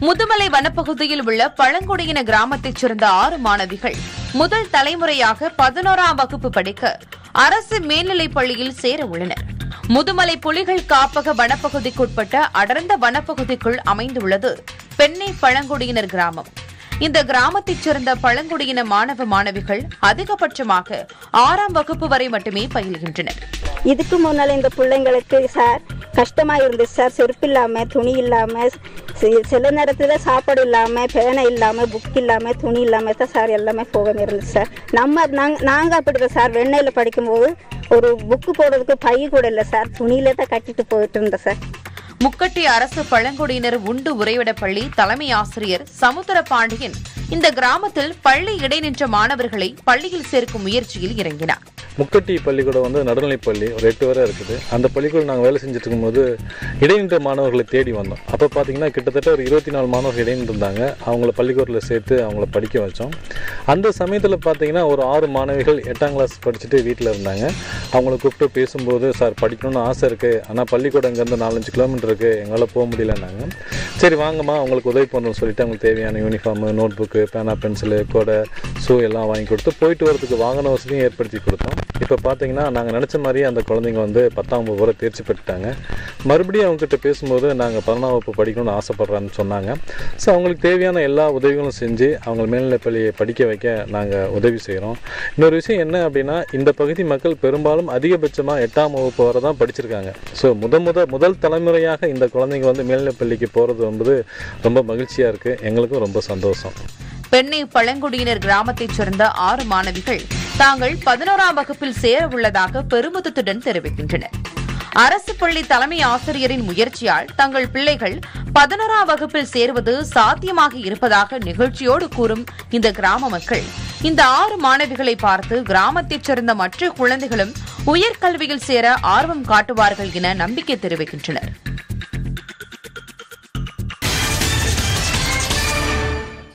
முதுமலை வனப்பகுதியில் உள்ள பழங்குடியின கிராமத்தைச் சேர்ந்த ஆறு மாணவிகள் முதல் தலைமுறையாக பதினோராம் வகுப்பு படிக்க அரசு மேல்நிலைப் பள்ளியில் சேர உள்ளனர் முதுமலை புலிகள் காப்பக வனப்பகுதிக்குட்பட்ட அடர்ந்த வனப்பகுதிக்குள் அமைந்துள்ளது பெண்ணை பழங்குடியினர் கிராமம் இந்த கிராமத்தைச் சேர்ந்த பழங்குடியின மாணவ மாணவிகள் அதிகபட்சமாக ஆறாம் வகுப்பு வரை மட்டுமே பயில்கின்றனர் இதுக்கு முன்னால் இந்த பிள்ளைங்களுக்கு சார் கஷ்டமா இருந்துச்சு சார் செருப்பு இல்லாம துணி இல்லாம சி- சில நேரத்துல சாப்பாடு இல்லாம பேனை இல்லாம புக் இல்லாம துணி இல்லாம தான் சார் எல்லாமே போக இருந்துச்சு சார் நம்ம நாங்க நாங்க அப்படிதான் சார் வெண்ணையில படிக்கும்போது ஒரு புக்கு போடுறதுக்கு பை கூட இல்லை சார் துணியில தான் கட்டிட்டு போயிட்டு இருந்தேன் சார் முக்கட்டி அரசு பழங்குடியினர் உண்டு உறைவிட பள்ளி தலைமை ஆசிரியர் சமுத்திர பாண்டியன் இந்த கிராமத்தில் பள்ளி இடைநின்ற மாணவர்களை பள்ளியில் சேர்க்கும் முயற்சியில் இறங்கினார் முக்கட்டி பள்ளிக்கூடம் வந்து நடுநிலைப் பள்ளி ஒரு எட்டு வரை இருக்குது அந்த பள்ளிக்கூடம் நாங்கள் வேலை செஞ்சுட்டு இருக்கும்போது இடைநின்ற மாணவர்களை தேடி வந்தோம் அப்போ பார்த்தீங்கன்னா கிட்டத்தட்ட ஒரு இருபத்தி நாலு மாணவர்கள் இடைநின்று இருந்தாங்க அவங்கள பள்ளிக்கூடத்தில் சேர்த்து அவங்கள படிக்க வச்சோம் அந்த சமயத்தில் பார்த்தீங்கன்னா ஒரு ஆறு மாணவிகள் எட்டாம் கிளாஸ் படிச்சுட்டு வீட்டில் இருந்தாங்க அவங்கள கூப்பிட்டு பேசும்போது சார் படிக்கணும்னு ஆசை இருக்குது ஆனால் பள்ளிக்கூடம் இங்கேருந்து நாலஞ்சு கிலோமீட்டர் இருக்குது எங்களால் போக முடியலன்னாங்க சரி வாங்கம்மா அவங்களுக்கு உதவி பண்ணணும்னு சொல்லிட்டு அவங்களுக்கு தேவையான யூனிஃபார்மு நோட் புக்கு பேனா பென்சிலு கொடை ஷூ எல்லாம் வாங்கி கொடுத்து போயிட்டு வரதுக்கு வாகன வசதியும் ஏற்படுத்தி கொடுத்தோம் இப்போ பார்த்தீங்கன்னா நாங்கள் நினச்ச மாதிரியே அந்த குழந்தைங்க வந்து பத்தாம் வகுப்பு வரை தேர்ச்சி பெற்றுட்டாங்க மறுபடியும் அவங்ககிட்ட பேசும்போது நாங்கள் பதினொன்றாம் வகுப்பு படிக்கணும்னு ஆசைப்பட்றான்னு சொன்னாங்க ஸோ அவங்களுக்கு தேவையான எல்லா உதவிகளும் செஞ்சு அவங்க மேல்நிலைப் பள்ளியை படிக்க வைக்க நாங்கள் உதவி செய்கிறோம் இன்னொரு விஷயம் என்ன அப்படின்னா இந்த பகுதி மக்கள் பெரும்பாலும் அதிகபட்சமாக எட்டாம் வகுப்பு வரை தான் படிச்சிருக்காங்க ஸோ முத முத முதல் தலைமுறையாக இந்த குழந்தைங்க வந்து மேல்நிலைப் பள்ளிக்கு போகிறது என்பது ரொம்ப மகிழ்ச்சியாக இருக்குது எங்களுக்கும் ரொம்ப சந்தோஷம் பெண்ணை பழங்குடியினர் கிராமத்தைச் சேர்ந்த ஆறு மாணவிகள் தாங்கள் பதினோராம் வகுப்பில் சேர உள்ளதாக பெருமிதத்துடன் தெரிவிக்கின்றனர் அரசு பள்ளி தலைமை ஆசிரியரின் முயற்சியால் தங்கள் பிள்ளைகள் பதினோராம் வகுப்பில் சேருவது சாத்தியமாக இருப்பதாக நிகழ்ச்சியோடு கூறும் இந்த கிராம மக்கள் இந்த ஆறு மாணவிகளை பார்த்து கிராமத்தைச் சேர்ந்த மற்ற குழந்தைகளும் உயர்கல்வியில் சேர ஆர்வம் காட்டுவார்கள் என நம்பிக்கை தெரிவிக்கின்றனர்